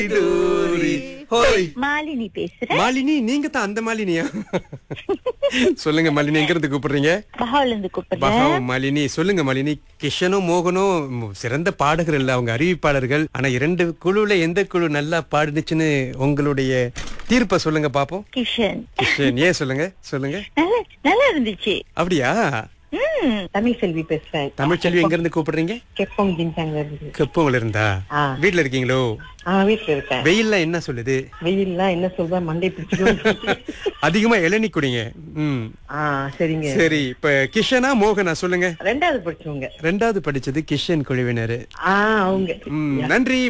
Tory, ஹோய் மாலினி பேசுறேன் மாலினி நீங்க தான் அந்த மாலினியா சொல்லுங்க மாலினி எங்க இருந்து கூப்பிடுறீங்க பஹாவ்ல இருந்து கூப்பிடுறேன் பகாவ் மாலினி சொல்லுங்க மாலினி கிஷனும் மோகனும் ம், சிறந்த பாடகர்கள் இல்ல அவங்க அறிவிப்பாளர்கள் ஆனா இரண்டு குழுல எந்த குழு நல்லா பாடுனுச்சுன்னு உங்களுடைய தீர்ப்பை சொல்லுங்க பாப்போம் கிஷன் கிஷன் ஏன் சொல்லுங்க சொல்லுங்க நல்லா நல்லா இருந்துச்சு அப்படியா ம் தமிழ் செல்வி பேசுறேன் தமிழ்ச்செல்வி எங்க இருந்து கூப்பிடுறீங்க கெப்பம் ஜின்சாங்க இருந்து கெப்பவங்கள இருந்தா ஆ. வீட்ல இருக்கீங்களோ ஆ வீட்டுல இருக்கேன் வெயில்ல என்ன சொல்லுது வெயில்லாம் என்ன சொல்ற மண்டை பிடிச்சிடும் அதிகமா இளநீ குடிங்க ம் ஆ சரிங்க சரி இப்ப கிஷனா மோகனா சொல்லுங்க ரெண்டாவது படிச்சவங்க ரெண்டாவது படிச்சது கிஷன் குழுவினர் ஆ அவங்க ம், நன்றி